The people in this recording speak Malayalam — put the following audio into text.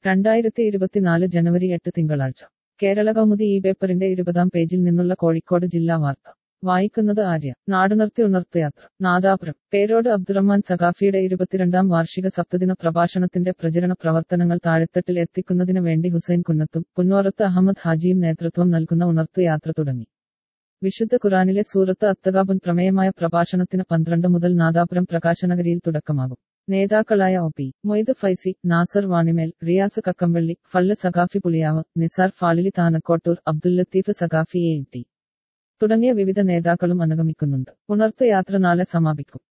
രണ്ടായിരത്തി ഇരുപത്തിനാല് ജനുവരി എട്ട് തിങ്കളാഴ്ച കേരള കൗമുദി ഈ പേപ്പറിന്റെ ഇരുപതാം പേജിൽ നിന്നുള്ള കോഴിക്കോട് ജില്ലാ വാർത്ത വായിക്കുന്നത് ആര്യ നാടുണർത്തി ഉണർത്തുയാത്ര നാദാപുരം പേരോട് അബ്ദുറഹ്മാൻ സഖാഫിയുടെ ഇരുപത്തിരണ്ടാം വാർഷിക സപ്തദിന പ്രഭാഷണത്തിന്റെ പ്രചരണ പ്രവർത്തനങ്ങൾ താഴെത്തട്ടിൽ എത്തിക്കുന്നതിന് വേണ്ടി ഹുസൈൻ കുന്നത്തും പുന്നോറത്ത് അഹമ്മദ് ഹാജിയും നേതൃത്വം നൽകുന്ന ഉണർത്തുയാത്ര തുടങ്ങി വിശുദ്ധ ഖുറാനിലെ സൂറത്ത് അത്തകാബുൻ പ്രമേയമായ പ്രഭാഷണത്തിന് പന്ത്രണ്ട് മുതൽ നാദാപുരം പ്രകാശനഗരിയിൽ തുടക്കമാകും നേതാക്കളായ O P Moith Faizy Nasar Vanimel Riyas Kakkampally Fazl Saqafi Puliyav Nisar Fazili Thanakkottur Abdul Latheef Saqafi A T തുടങ്ങിയ വിവിധ നേതാക്കളും അനുഗമിക്കുന്നുണ്ട് ഉണർത്തുയാത്ര നാളെ സമാപിക്കും